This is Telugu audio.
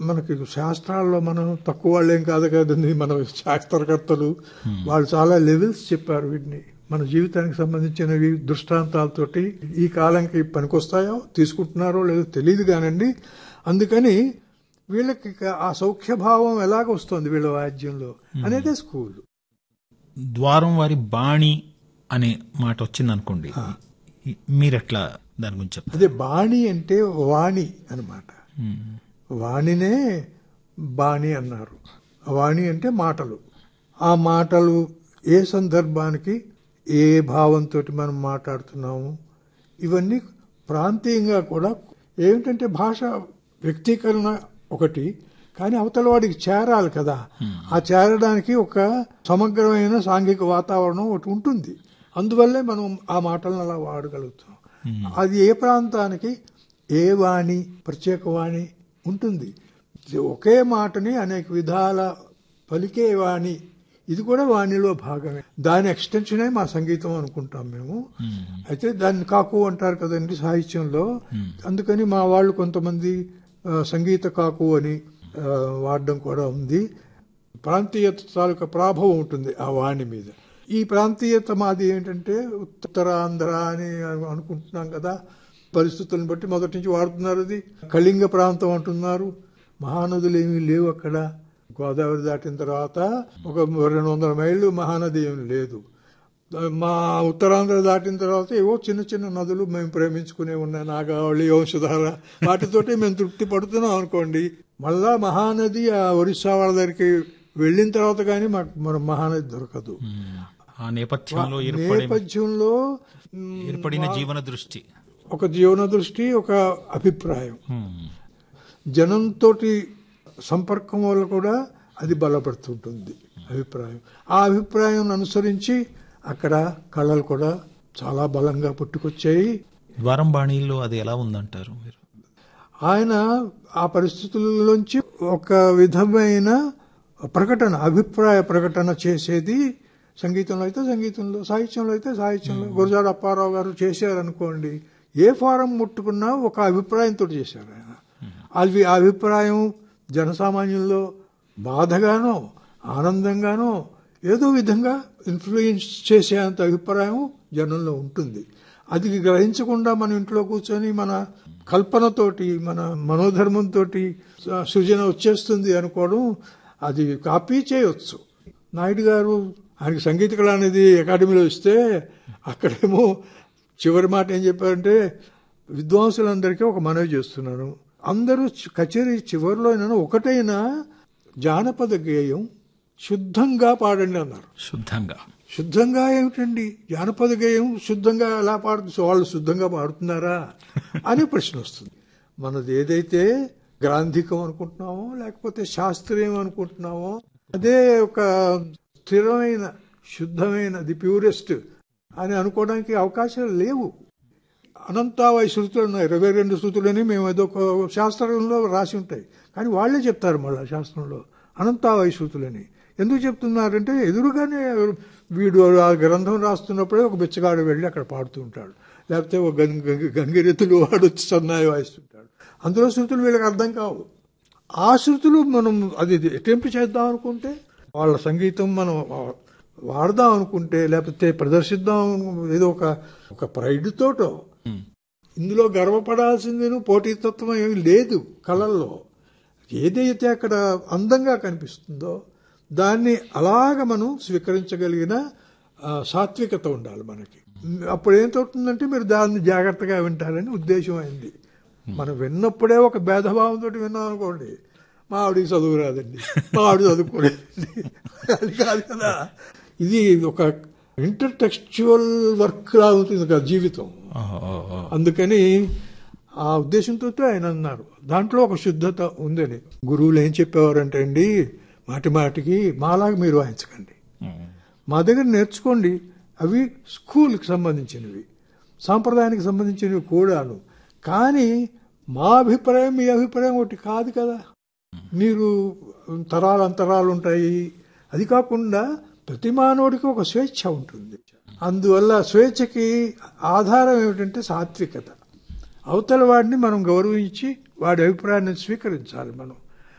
మనకి శాస్త్రాల్లో మనం తక్కువ వాళ్ళేం కాదు కదండి మన శాస్త్రకర్తలు వాళ్ళు చాలా లెవెల్స్ చెప్పారు వీటిని మన జీవితానికి సంబంధించినవి దృష్టాంతాలతోటి ఈ కాలంకి పనికొస్తాయో తీసుకుంటున్నారో లేదో తెలియదు కానండి అందుకని వీళ్ళకి ఇక ఆ సౌఖ్యభావం ఎలాగ వస్తుంది వీళ్ళ వాద్యంలో అనేది స్కూల్ ద్వారం వారి బాణి అనే మాట వచ్చింది అనుకోండి మీరెట్లా దాని గురించి చెప్తారు అదే బాణి అంటే వాణి అన్నమాట వాణినే బాణి అన్నారు వాణి అంటే మాటలు ఆ మాటలు ఏ సందర్భానికి ఏ భావంతో మనం మాట్లాడుతున్నాము ఇవన్నీ ప్రాంతీయంగా కూడా ఏమిటంటే భాష వ్యక్తీకరణ ఒకటి కానీ అవతల వాడికి చేరాలి కదా ఆ చేరడానికి ఒక సమగ్రమైన సాంఘిక వాతావరణం ఒకటి ఉంటుంది అందువల్లే మనం ఆ మాటలను అలా వాడగలుగుతాం అది ఏ ప్రాంతానికి ఏ వాణి ప్రత్యేక వాణి ఉంటుంది ఒకే మాటని అనేక విధాల పలికే వాణి ఇది కూడా వాణిలో భాగమే దాని ఎక్స్టెన్షనే మా సంగీతం అనుకుంటాం మేము అయితే దాన్ని కాకు అంటారు కదండి సాహిత్యంలో అందుకని మా వాళ్ళు కొంతమంది ఆ, సంగీత కాకు అని ఆ, వాడడం కూడా ఉంది ప్రాంతీయత తాలూకా ప్రాభవం ఉంటుంది ఆ వాణి మీద ఈ ప్రాంతీయత మాది ఏంటంటే ఉత్తరాంధ్ర అని అనుకుంటున్నాం కదా పరిస్థితులను బట్టి మొదటి నుంచి వాడుతున్నారు అది కళింగ ప్రాంతం అంటున్నారు మహానదులు ఏమీ లేవు అక్కడ గోదావరి దాటిన తర్వాత ఒక రెండు వందల మైళ్ళు మహానది ఏమి లేదు మా ఉత్తరాంధ్ర దాటిన తర్వాత ఏవో చిన్న చిన్న నదులు మేము ప్రేమించుకునే ఉన్నాయి నాగావళి వంశధార వాటితోటి మేము తృప్తి పడుతున్నాం అనుకోండి మళ్ళా మహానది ఆ ఒరిస్సా వాళ్ళ దగ్గరికి వెళ్ళిన తర్వాత కానీ మాకు మన మహానది దొరకదు ఆ నేపథ్యంలో ఏర్పడే నేపథ్యంలో మ్, ఏర్పడిన జీవన దృష్టి ఒక జీవన దృష్టి ఒక అభిప్రాయం హ్మ్. జనంతో సంపర్కం వల్ల కూడా అది బలపడుతుంటుంది అభిప్రాయం ఆ అభిప్రాయం అనుసరించి అక్కడ కళలు కూడా చాలా బలంగా పుట్టుకొచ్చాయి ద్వారం బాణీలో అది ఎలా ఉందంటారు మీరు ఆయన ఆ పరిస్థితుల్లోంచి ఒక విధమైన ప్రకటన అభిప్రాయ ప్రకటన చేసేది సంగీతంలో అయితే సంగీతంలో సాహిత్యంలో అయితే సాహిత్యంలో గురజాడ అప్పారావు గారు చేశారనుకోండి ఏ ఫారం ముట్టుకున్నా ఒక అభిప్రాయంతో చేశారు ఆయన అది ఆ అభిప్రాయం జనసామాన్యంలో బాధగానో ఆనందంగానో ఏదో విధంగా ఇన్ఫ్లుయెన్స్ చేసేంత అభిప్రాయం జనంలో ఉంటుంది అది గ్రహించకుండా మన ఇంట్లో కూర్చొని మన కల్పనతోటి మన మనోధర్మంతో సృజన వచ్చేస్తుంది అనుకోవడం అది కాపీ చేయొచ్చు నాయుడు గారు ఆయనకి సంగీత కళ అనేది అకాడమీలో ఇస్తే అక్కడేమో చివరి మాట ఏం చెప్పారంటే విద్వాంసులందరికీ ఒక మనవి చేస్తున్నాను అందరూ చి- కచేరీ చివరిలో అయినా ఒకటైనా జానపద గేయం శుద్ధంగా పాడండి అన్నారు శుద్ధంగా శుద్ధంగా ఏమిటండి జానపద గేయం శుద్ధంగా ఎలా పాడుతుంది వాళ్ళు శుద్ధంగా పాడుతున్నారా అనే ప్రశ్న వస్తుంది మనది ఏదైతే గ్రాంధికం అనుకుంటున్నామో లేకపోతే శాస్త్రీయం అనుకుంటున్నామో అదే ఒక స్థిరమైన శుద్ధమైన ది ప్యూరెస్ట్ అని అనుకోవడానికి అవకాశాలు లేవు అనంతావై శృతులు ఉన్నాయి ఇరవై రెండు శృతులని మేము ఏదో ఒక శాస్త్రంలో రాసి ఉంటాయి కానీ వాళ్ళే చెప్తారు మళ్ళీ శాస్త్రంలో అనంతావై శృతులని ఎందుకు చెప్తున్నారంటే ఎదురుగానే వీడు ఆ గ్రంథం రాస్తున్నప్పుడే ఒక బిచ్చగాడు వెళ్ళి అక్కడ పాడుతూ ఉంటాడు లేకపోతే ఒక గంగ గంగ- గంగిరెత్తులు వాడు వచ్చి సన్నాయి వాయిస్తుంటాడు అందులో శృతులు వీళ్ళకి అర్థం కావు ఆ శృతులు మనం అది అటెంప్ట్ చేద్దాం అనుకుంటే వాళ్ళ సంగీతం మనం వాడదాం అనుకుంటే లేకపోతే ప్రదర్శిద్దాం అను- ఏదో ఒక ఒక ప్రైడ్ తోటో ఇందులో గర్వపడాల్సిందేను పోటీతత్వం ఏమి లేదు కళల్లో ఏదైతే అక్కడ అందంగా కనిపిస్తుందో దాన్ని అలాగ మనం స్వీకరించగలిగిన ఆ, సాత్వికత ఉండాలి మనకి అప్పుడు ఏం తోటుందంటే మీరు దాన్ని జాగ్రత్తగా వింటారని ఉద్దేశం అయింది మనం విన్నప్పుడే ఒక భేదభావంతో విన్నాం అనుకోండి మా ఆవిడికి చదువు రాదండి మా ఆవిడ చదువుకోలేదండి అది కాదు కదా ఇది ఒక ఇంటర్ టెక్స్చువల్ వర్క్ లా ఉంటుంది కదా జీవితం ఓహో, ఓహో. అందుకని ఆ ఉద్దేశంతో ఆయన అన్నారు దాంట్లో ఒక శుద్ధత ఉందని గురువులు ఏం చెప్పేవారంటే అండి మాటి మాటికి మాలాగా మీరు వాయించకండి హ్మ్. మా దగ్గర నేర్చుకోండి అవి స్కూల్కి సంబంధించినవి సాంప్రదాయానికి సంబంధించినవి కూడాను కానీ మా అభిప్రాయం మీ అభిప్రాయం ఒకటి కాదు కదా మీరు తరాలు అంతరాలు ఉంటాయి అది కాకుండా ప్రతి మానవుడికి ఒక స్వేచ్ఛ ఉంటుంది అందువల్ల స్వేచ్ఛకి ఆధారం ఏమిటంటే సాత్వికత అవతల వాడిని మనం గౌరవించి వాడి అభిప్రాయాన్ని స్వీకరించాలి మనం